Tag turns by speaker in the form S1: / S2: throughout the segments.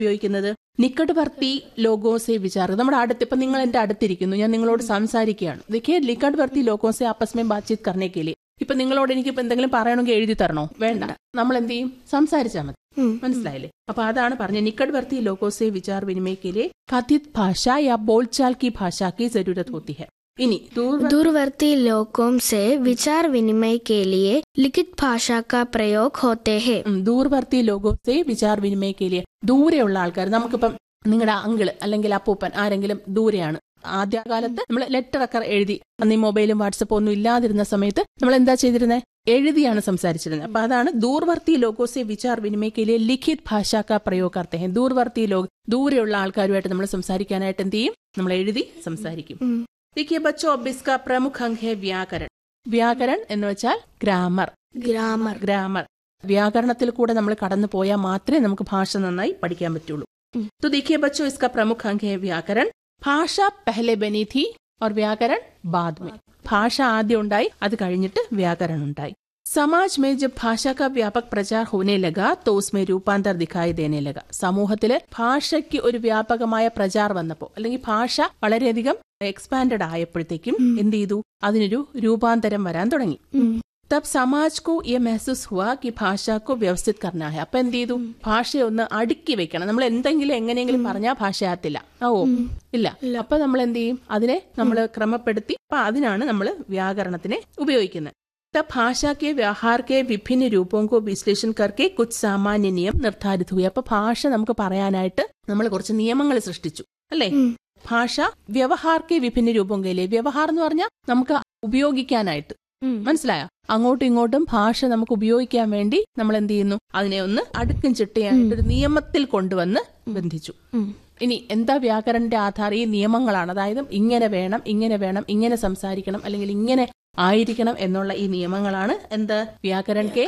S1: ഉപയോഗിക്കുന്നത് നിക്കട്വർത്തി ലോഗോസെ വിചാർ നമ്മുടെ അടുത്ത് ഇപ്പൊ നിങ്ങൾ എന്റെ അടുത്തിരിക്കുന്നു ഞാൻ നിങ്ങളോട് സംസാരിക്കുകയാണ് देखिए നിക്കട്വർത്തി ലോഗോസെ ആപ്പസ്മേ ബാത്ചീത് करने के लिए ഇപ്പൊ നിങ്ങളോട് എനിക്ക് ഇപ്പൊ എന്തെങ്കിലും പറയണമെങ്കിൽ എഴുതി തരണോ വേണ്ട നമ്മൾ എന്ത് ചെയ്യും സംസാരിച്ചാൽ മതി മനസ്സിലായില്ലേ അപ്പൊ അതാണ് പറഞ്ഞത് നിക്കട്വർത്തി ലോഗോസെ വിചാർ വിനിമയ के लिए कथित भाषा या बोलचाल की भाषा की जरूरत होती है ഇനി ദൂർവ
S2: दूरवर्ती लोगों से विचार विनिमय के लिए लिखित भाषा का प्रयोग होते हैं
S1: ഉം, ദൂർവർത്തി ലോകോസെ വിചാർ വിനിമയ കേലിയ ദൂരെയുള്ള ആൾക്കാർ നമുക്കിപ്പം നിങ്ങളുടെ അങ്കിള് അല്ലെങ്കിൽ അപ്പൂപ്പൻ ആരെങ്കിലും ദൂരെയാണ് ആദ്യകാലത്ത് നമ്മൾ ലെറ്റർ ഒക്കെ എഴുതി അന്ന് ഈ മൊബൈലും വാട്സപ്പും ഒന്നും ഇല്ലാതിരുന്ന സമയത്ത് നമ്മൾ എന്താ ചെയ്തിരുന്നത് എഴുതിയാണ് സംസാരിച്ചിരുന്നത് അപ്പൊ അതാണ് ദൂർവർത്തി ലോകോസെ വിചാർ വിനിമയ കേലിയ ലിഖിത് ഭാഷാക്ക പ്രയോഗാർത്ഥ ദൂർവർത്തി ലോക ദൂരെയുള്ള ആൾക്കാരുമായിട്ട് നമ്മൾ സംസാരിക്കാനായിട്ട് എന്ത് ചെയ്യും നമ്മൾ എഴുതി സംസാരിക്കും देखिए बच्चों अब इसका प्रमुख अंग है व्याकरण വ്യാകരൺ എന്ന് വെച്ചാൽ ഗ്രാമർ
S2: ग्रामर
S1: ഗ്രാമർ വ്യാകരണത്തിൽ കൂടെ നമ്മൾ കടന്നു പോയാൽ മാത്രമേ നമുക്ക് ഭാഷ നന്നായി പഠിക്കാൻ പറ്റുള്ളൂ तो देखिए बच्चों इसका प्रमुख अंग है व्याकरण ഭാഷ पहले बनी थी और വ്യാകരൺ बाद में ഭാഷ ആദ്യം ഉണ്ടായി അത് കഴിഞ്ഞിട്ട് വ്യാകരണം ഉണ്ടായി समाज में जब भाषा का व्यापक प्रचार होने लगा तो उसमें രൂപാന്തർ ദിഖായി ദേനെ ലഗ സമൂഹത്തില് ഭാഷയ്ക്ക് ഒരു വ്യാപകമായ പ്രചാർ വന്നപ്പോ അല്ലെങ്കിൽ ഭാഷ വളരെയധികം എക്സ്പാൻഡഡ് ആയപ്പോഴത്തേക്കും എന്ത് ചെയ്തു അതിനൊരു രൂപാന്തരം വരാൻ തുടങ്ങി തബ് സമാജ് കോ യെ മെഹസൂസ് ഹുവാ കി ഭാഷ കോ വ്യവസ്ഥിത് കർണ ഹെ അപ്പൊ എന്ത് ചെയ്തു ഭാഷയെ ഒന്ന് അടുക്കി വെക്കണം നമ്മൾ എന്തെങ്കിലും എങ്ങനെയെങ്കിലും പറഞ്ഞാൽ ഭാഷയാത്തില്ല ഓ ഇല്ല അപ്പൊ നമ്മൾ എന്ത് ചെയ്യും അതിനെ നമ്മൾ ക്രമപ്പെടുത്തി അപ്പൊ അതിനാണ് നമ്മൾ വ്യാകരണത്തിനെ ഉപയോഗിക്കുന്നത് तब भाषा के व्यवहार के विभिन्न रूपों को विश्लेषण करके कुछ सामान्य नियम निर्धारित हुए അപ്പൊ ഭാഷ നമുക്ക് പറയാനായിട്ട് നമ്മൾ കുറച്ച് നിയമങ്ങൾ സൃഷ്ടിച്ചു അല്ലേ ഭാഷ വ്യവഹാർക്കെ വിഭിന്ന രൂപങ്ങളിലെ വ്യവഹാർ എന്ന് പറഞ്ഞാൽ നമുക്ക് ഉപയോഗിക്കാനായിട്ട് മനസ്സിലായോ അങ്ങോട്ടും ഇങ്ങോട്ടും ഭാഷ നമുക്ക് ഉപയോഗിക്കാൻ വേണ്ടി നമ്മൾ എന്ത് ചെയ്യുന്നു അതിനെ ഒന്ന് അടുക്കും ചിട്ടയായിട്ട് ഒരു നിയമത്തിൽ കൊണ്ടുവന്ന് ബന്ധിച്ചു ഇനി എന്താ വ്യാകരണന്റെ ആധാരം ഈ നിയമങ്ങളാണ് അതായത് ഇങ്ങനെ വേണം ഇങ്ങനെ വേണം ഇങ്ങനെ സംസാരിക്കണം അല്ലെങ്കിൽ ഇങ്ങനെ ആയിരിക്കണം എന്നുള്ള ഈ നിയമങ്ങളാണ് എന്ത് വ്യാകരൺ കെ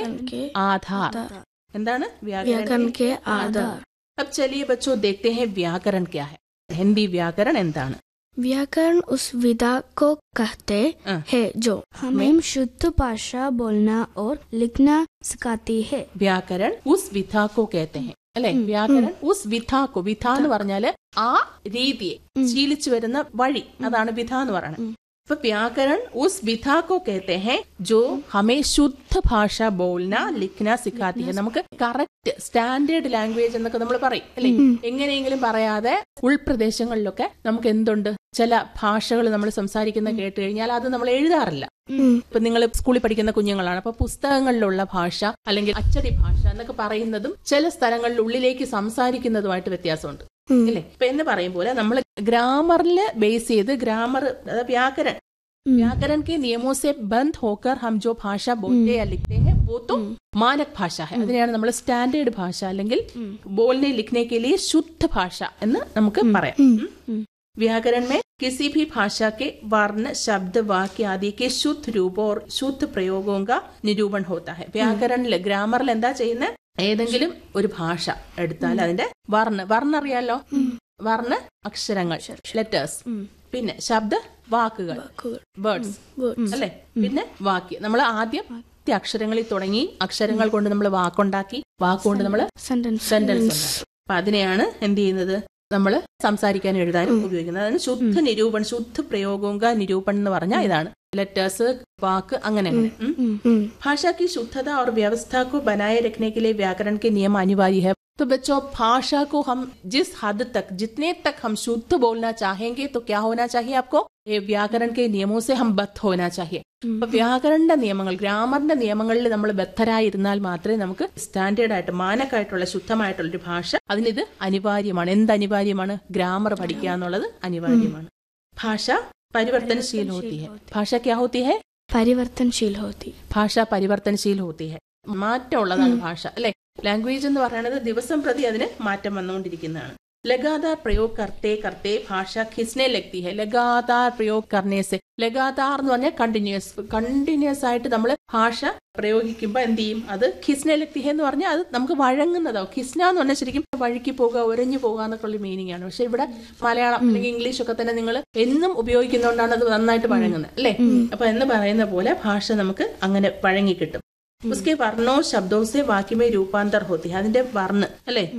S1: ആധാർ എന്താണ് വ്യാകരൺ
S2: व्याकरण के आधार
S1: अब चलिए बच्चों देखते हैं व्याकरण क्या है हिंदी व्याकरण എന്താണ്
S2: व्याकरण उस विधा को कहते
S1: हाँ।
S2: हैं जो हमें शुद्ध भाषा बोलना और लिखना सिखाती है
S1: വ്യാകരൺ ഉസ് വിധ കോ കേത്തെ ഹെ അല്ലെ വ്യാകരൺ ഉസ് വിധ കോ വിധ എന്ന് പറഞ്ഞാല് ആ രീതിയെ ശീലിച്ചു വരുന്ന വഴി അതാണ് വിധ എന്ന് പറയുന്നത് അപ്പൊ വ്യാകരൺ ഉസ് വിധ കോ കേത്തെ ഹെ ജോ ഹമേ ശുദ്ധ ഭാഷ ബോൾന ലിഖ്ന സിഖാത്തി ഹെ നമുക്ക് കറക്റ്റ് സ്റ്റാൻഡേർഡ് ലാംഗ്വേജ് എന്നൊക്കെ നമ്മൾ പറയും അല്ലെ എങ്ങനെയെങ്കിലും പറയാതെ ഉൾപ്രദേശങ്ങളിലൊക്കെ നമുക്ക് എന്തുണ്ട് ചില ഭാഷകൾ നമ്മൾ സംസാരിക്കുന്ന കേട്ട് കഴിഞ്ഞാൽ അത് നമ്മൾ എഴുതാറില്ല ഇപ്പൊ നിങ്ങൾ സ്കൂളിൽ പഠിക്കുന്ന കുഞ്ഞുങ്ങളാണ് അപ്പൊ പുസ്തകങ്ങളിലുള്ള ഭാഷ അല്ലെങ്കിൽ അച്ചടി ഭാഷ എന്നൊക്കെ പറയുന്നതും ചില സ്ഥലങ്ങളിൽ ഉള്ളിലേക്ക് സംസാരിക്കുന്നതുമായിട്ട് വ്യത്യാസമുണ്ട് അല്ലേ ഇപ്പൊ എന്ന് പറയും പോലെ നമ്മൾ ഗ്രാമറിൽ ബേസ് ചെയ്ത് ഗ്രാമർ അതായത് വ്യാകരൺ व्याकरण के नियमों से बंद होकर हम जो भाषा बोलते या लिखते हैं वो तो മാനക് ഭാഷ है അതിനെയാണ് നമ്മൾ സ്റ്റാൻഡേർഡ് ഭാഷ അല്ലെങ്കിൽ ബോൾനെ ലിഖ്നെ के लिए ശുദ്ധ ഭാഷ എന്ന് നമുക്ക് പറയാം ഉം. व्याकरण में किसी भी भाषा के वर्ण शब्द वाक्य आदि के शुद्ध रूप और शुद्ध प्रयोगों का निरूपण होता है വ്യാകരണില് ഗ്രാമറിൽ എന്താ ചെയ്യുന്നത് ഏതെങ്കിലും ഒരു ഭാഷ എടുത്താൽ അതിന്റെ വർണ്ണ വർണ്ണ അറിയാലോ വർണ്ണ അക്ഷരങ്ങൾ ലെറ്റേഴ്സ് പിന്നെ ശബ്ദ വാക്കുകൾ വേർഡ്സ് അല്ലെ പിന്നെ വാക്യം നമ്മൾ ആദ്യം ആദ്യ അക്ഷരങ്ങളിൽ തുടങ്ങി അക്ഷരങ്ങൾ കൊണ്ട് നമ്മൾ വാക്കുണ്ടാക്കി വാക്കുകൊണ്ട് നമ്മൾ
S2: सेंटेंस
S1: സെന്റൻസ് ഉണ്ടാക്കി അപ്പൊ അതിനെയാണ് എന്ത് ചെയ്യുന്നത് നമ്മൾ സംസാരിക്കാനും എഴുതാനും ഉപയോഗിക്കുന്നത് അതിന് ശുദ്ധ നിരൂപൺ ശുദ്ധ പ്രയോഗോങ്ക നിരൂപൺ എന്ന് പറഞ്ഞാൽ ഇതാണ് ലെറ്റേഴ്സ് വാക്ക് അങ്ങനെ അങ്ങനെ ഉം. भाषा की शुद्धता और व्यवस्था को बनाए रखने के लिए व्याकरण के नियम अनिवार्य है तो बच्चों भाषा को हम जिस हद तक जितने तक हम शुद्ध बोलना चाहेंगे तो क्या होना चाहिए आपको ये व्याकरण के नियमों से हम बद्ध होना चाहिए അപ്പൊ വ്യാകരണന്റെ നിയമങ്ങൾ ഗ്രാമറിന്റെ നിയമങ്ങളിൽ നമ്മൾ ബദ്ധരായിരുന്നാൽ മാത്രമേ നമുക്ക് സ്റ്റാൻഡേർഡ് ആയിട്ട് മാനക്കായിട്ടുള്ള ശുദ്ധമായിട്ടുള്ള ഒരു ഭാഷ അതിനിത് അനിവാര്യമാണ് എന്ത് അനിവാര്യമാണ് ഗ്രാമർ പഠിക്കുക എന്നുള്ളത് അനിവാര്യമാണ് ഭാഷ പരിവർത്തനശീൽ ഹോത്തി ഹെ ഭാഷ ക്യാ ഹോത്തി ഹെ
S2: परिवर्तनशील होती
S1: ഭാഷ പരിവർത്തനശീൽ ഹോത്തി ഹെ മാറ്റമുള്ളതാണ് ഭാഷ അല്ലെ ലാംഗ്വേജ് എന്ന് പറയുന്നത് ദിവസം പ്രതി അതിന് മാറ്റം വന്നുകൊണ്ടിരിക്കുന്നതാണ് ലഗാതാർ പ്രയോഗ് കർത്തേ കർത്തേ ഭാഷ ഖിസ്നെ ലഗ്തി ഹെ ലഗാതാർ പ്രയോഗ് കർണേസെ ലഗാതാർ എന്ന് പറഞ്ഞാൽ കണ്ടിന്യൂസ് കണ്ടിന്യൂസ് ആയിട്ട് നമ്മൾ ഭാഷ പ്രയോഗിക്കുമ്പോൾ എന്ത് ചെയ്യും അത് ഖിസ്നെ ലഗ്തി ഹെ എന്ന് പറഞ്ഞാൽ അത് നമുക്ക് വഴങ്ങുന്നതോ ഖിസ്ന എന്ന് പറഞ്ഞാൽ ശരിക്കും വഴുക്കി പോകുക ഉരഞ്ഞു പോകുക എന്നൊക്കെ ഉള്ള മീനിങ് ആണ് പക്ഷെ ഇവിടെ മലയാളം അല്ലെങ്കിൽ ഇംഗ്ലീഷ് ഒക്കെ തന്നെ നിങ്ങൾ എന്നും ഉപയോഗിക്കുന്നതുകൊണ്ടാണ് അത് നന്നായിട്ട് വഴങ്ങുന്നത് അല്ലേ അപ്പൊ എന്ന് പറയുന്ന പോലെ ഭാഷ നമുക്ക് അങ്ങനെ വഴങ്ങി കിട്ടും ഉസ്കെ വർണ്ണോ ശബ്ദോ സെ വാക്യമേ രൂപാന്തർ ഹോത്തി ഹെ. അതിന്റെ വർണ്ണ് അല്ലെ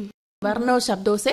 S1: वर्ण और शब्दों से